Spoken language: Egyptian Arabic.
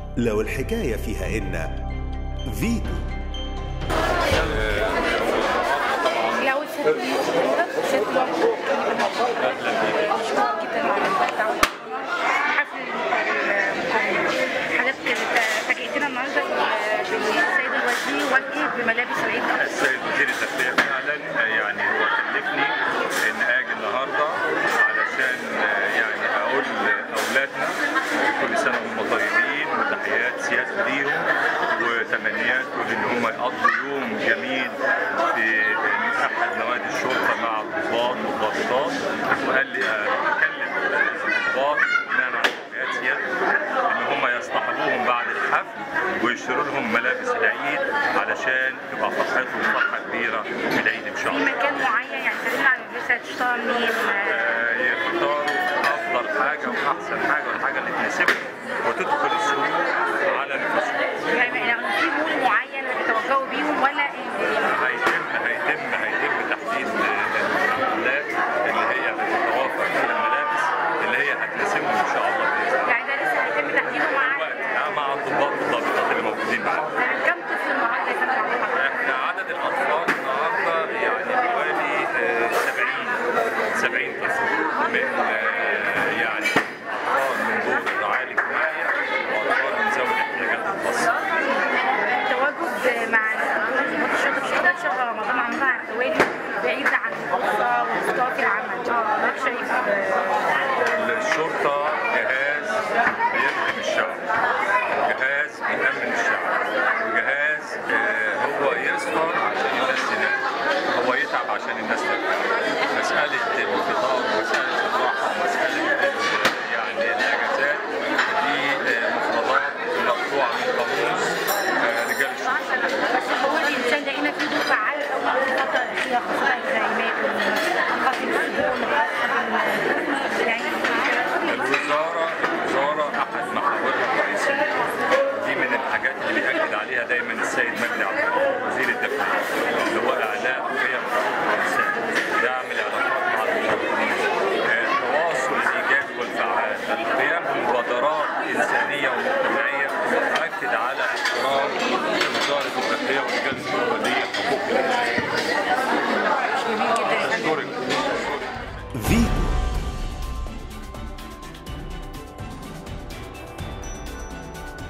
لو الحكاية فيها إن فيتو الأول ست ست مشكور جدا على الدعوة حفل حاجات كانت فاجئتنا النهارده بالسيد الوزير وجه بملابس العيد السيد وزير الداخليه فعلا يعني هو كلفني ان اجي النهارده علشان يعني اقول لاولادنا كل سنه وهم طيبين وتحيات سيادته ليهم وتمنياته ان هم يقضوا يوم جميل في احد نوادي الشرطه مع الضباط والضابطات وقال لي اكلم الضباط بناء على تحيات سيادته ان هم يصطحبوهم بعد الحفل ويشتروا لهم ملابس العيد علشان تبقى فرحتهم فرحه كبيره في العيد ان شاء في الله. مكان معين يعني كلمنا عن اللبس هتشتغل منين آه، يختاروا افضل حاجه واحسن حاجه والحاجه اللي تناسبهم وتدخل السرور على نفسهم. يعني يعني في مول معين هتتوجهوا بيهم ولا إيه؟ هيتم هيتم هيتم تحديد المحلات اللي هي بتتوافر فيها الملابس اللي هي هتناسبهم ان شاء الله باذن الله. يعني ده لسه هيتم تحديده مع دلوقتي مع الضباط والضابطات اللي موجودين معانا. ده كم طفل النهارده يا فندم؟ احنا عدد الاطفال النهارده يعني حوالي آه، 70 70 طفل من آه، يعني اطفال من دور الرعايه الاجتماعيه واطفال من ذوي الاحتياجات الخاصه. التواجد مع ضباط الشرطه في خلال شهر رمضان عملها على التوالي بعيد عن الاسره والمستوى في العمل حضرتك شايف الشرطه جهاز بيخدم الشعب جهاز بيأمن الشعب وجهاز آه، هو يسهر عشان الناس تنام هو يتعب عشان الناس ترتاح مسألة الفطار ومسألة الراحة ومسألة ال- يعني الأجازات دي آه، مفردات مقطوعة من قاموس آه، رجال الشرطة بس هو الانسان لقينا فيه دور فعال قوي في الفتره الاخيره خاصه الزعيمات والقتل السجون يعني الوزارة الوزارة أحد محاورها الرئيسية دي من الحاجات اللي بيأكد عليها دايما السيد مجدي عبد الغفور وزير الداخلية اللي هو إعلاء قيم حقوق الإنسان دعم العلاقات مع المواطنين آه، التواصل الإيجابي والفعال القيام بمبادرات إنسانية ومجتمعية تؤكد على احترام وزارة الداخلية ورجال الشرطة